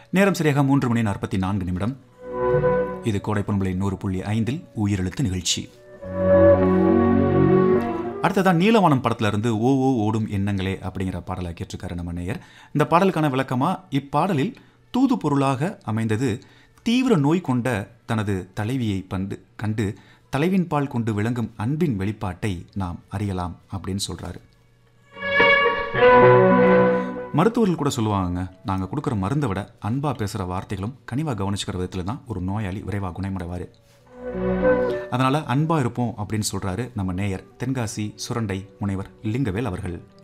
நேரம் சரியாக மூன்று மணி நாற்பத்தி நான்கு நிமிடம் இது கோடை பண்பலை நூறு புள்ளி ஐந்தில் உயிரெழுத்து நிகழ்ச்சி அடுத்ததான் நீலவானம் படத்துல இருந்து ஓ ஓ ஓடும் எண்ணங்களே அப்படிங்கிற பாடலை கேட்டிருக்காரு நம்ம நேயர் இந்த பாடலுக்கான விளக்கமா இப்பாடலில் தூது பொருளாக அமைந்தது தீவிர நோய் கொண்ட தனது தலைவியை பண்டு கண்டு தலைவின் பால் கொண்டு விளங்கும் அன்பின் வெளிப்பாட்டை நாம் அறியலாம் அப்படின்னு சொல்றாரு மருத்துவர்கள் கூட சொல்லுவாங்க நாங்கள் கொடுக்குற மருந்தை விட அன்பாக பேசுகிற வார்த்தைகளும் கனிவாக கவனிச்சுக்கிற விதத்தில் தான் ஒரு நோயாளி விரைவாக குணமடைவார் அதனால் அன்பாக இருப்போம் அப்படின்னு சொல்கிறாரு நம்ம நேயர் தென்காசி சுரண்டை முனைவர் லிங்கவேல் அவர்கள்